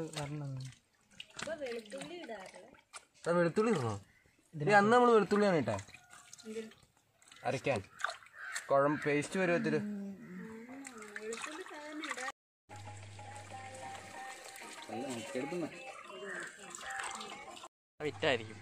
വരണം ആ വെളുത്തുള്ളി ഇടണോ ഇത് അന്ന് നമ്മൾ വെളുത്തുള്ളിയാണ് ഇട്ടെ അരയ്ക്കാൻ കുഴം പേസ്റ്റ് പരുവത്തില് വിറ്റായിരിക്കും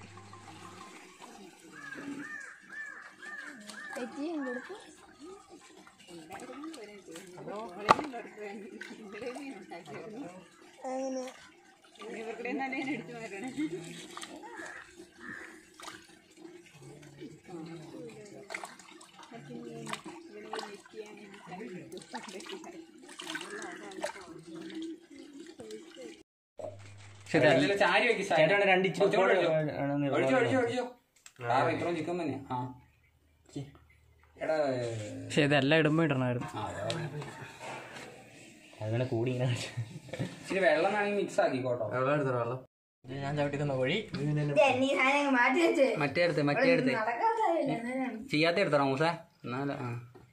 ചാരി വെക്ക് ചേട്ടാണ് രണ്ട് ഇച്ചിരി ഒഴിച്ചോ ഒഴിച്ചോ ഒഴിച്ചോ ആ ഇത്രയും ചിക്കൻ തന്നെ ആ എടാ പക്ഷെ ഇതെല്ലാം ഇടുമ്പോ ഇടണമായിരുന്നു ആ, അതെ. അങ്ങനെ കൂടി ഇങ്ങനെ ഇച്ചിരി വെള്ളം വേണമെങ്കിൽ മിക്സ് ആക്കിക്കോട്ടോ വെള്ളം എടുത്തോ വെള്ളം ഇത് ഞാൻ ചവിട്ടി തന്ന കോഴി മാറ്റി വെച്ച് മറ്റേ എടുത്ത് മറ്റേ എടുത്ത് നടക്കാത്തതല്ലേ ചെയ്യാത്ത എടുത്തോ മൂസേ എന്നാലും ആ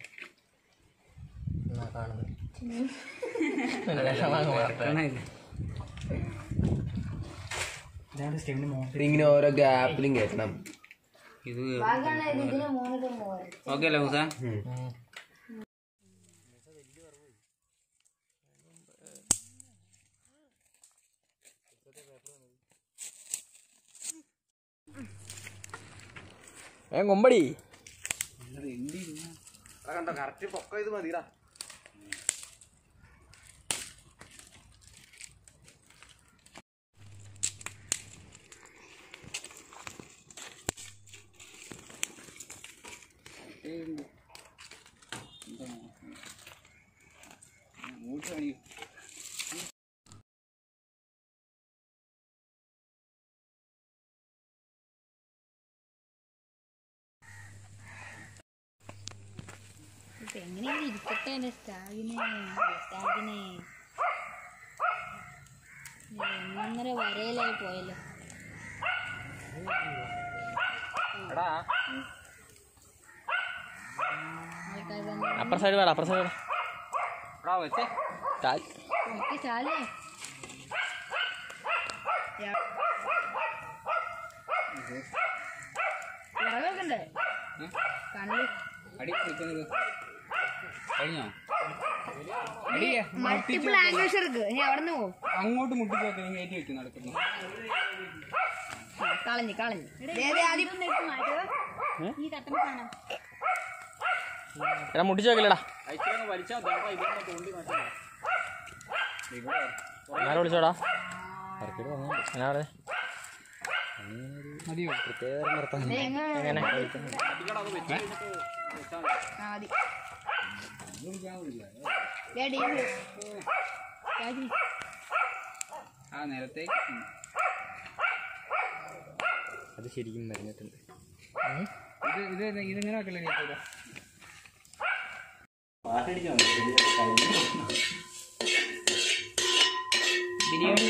എന്നാ കാണുന്നത് വിഷമാങ്ങ് മാറട്ടെ. കാണാനില്ല. ഇതാണ് സ്റ്റെവിന് മോൻ ഇതിങ്ങനെ ഓരോ ഗ്യാപ്പിലും കയറ്റണം ഇത് ബാക്കിയാണ് ഇതിന് മൂന്നിട്ട് പോയത് ഓക്കെ അല്ലേ മൂസേ ഏ കൊമ്പടി കണ്ടോ കറക്റ്റ് പൊക്ക ഇത് മതിടാ ഇപ്പൊ എങ്ങനെയെങ്കിലും ഇരിക്കട്ടെ എന്റെ സ്റ്റാഗിനെ സ്റ്റാഗിനെ ഒന്നൊന്നര വരയിലായി പോയല്ലോ എടാ ആൾക്കാർ വന്ന് അപ്പുറ സൈഡ് വേണം അപ്പുറ സൈഡ് വേണം എടാ വെച്ചേ ഒക്കെ ചാലേ വിറകൊക്കെ കണ്ണിൽ അടി നിൽക്കുന്നത് കഴിഞ്ഞോ അടി മൾട്ടിപ്പിൾ ആംഗിൾസ് ഇருக்கு ഇനി അവിടെ നിന്ന് പോകും അങ്ങോട്ട് മുട്ടിച്ചോക്കെ കയറ്റി വെക്കും നടക്കുന്നു കളഞ്ഞു കളഞ്ഞു ഈ തട്ടം കാണാം എടാ മുട്ടിച്ച് വെക്കില്ലടാ അയച്ചിട്ട് വലിച്ചാൽ ഇവിടെ തോണ്ടി മാറ്റാം എന്നാലും വിളിച്ചോടാ എന്നാ പറഞ്ഞേ മതിയോ എങ്ങനെ ആ മതി ഡാഡി ഡാഡി ആ നേരത്തെ അത് ശരിക്കും മരുന്നിട്ടുണ്ട് ഇത് ഇത് ഇതിങ്ങനെ വെക്കല്ലേ കേട്ടോ ബിരിയാണി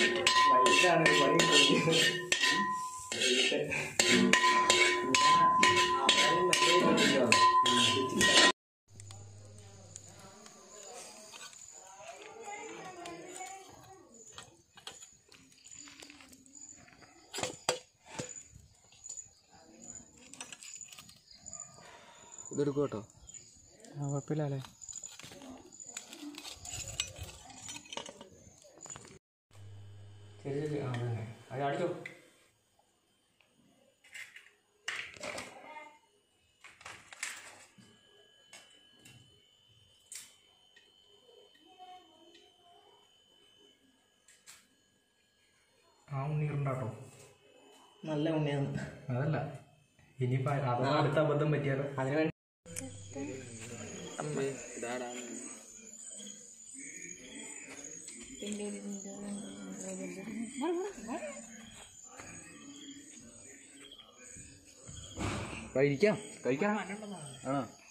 ഇതെടുക്കും കേട്ടോ ആ കുഴപ്പമില്ലല്ലേ ശരി ശരി ആ അതന്നെ അത് അടിച്ചോ ആ ഉണ്ണീറുണ്ടാട്ടോ നല്ല ഉണ്ണിയാണ് അതല്ല ഇനിയിപ്പോ അഥവാ അടുത്ത അബദ്ധം പറ്റിയാലോ അതിന് വേണ്ടി കഴിക്കാം കഴിക്കാം ആണോ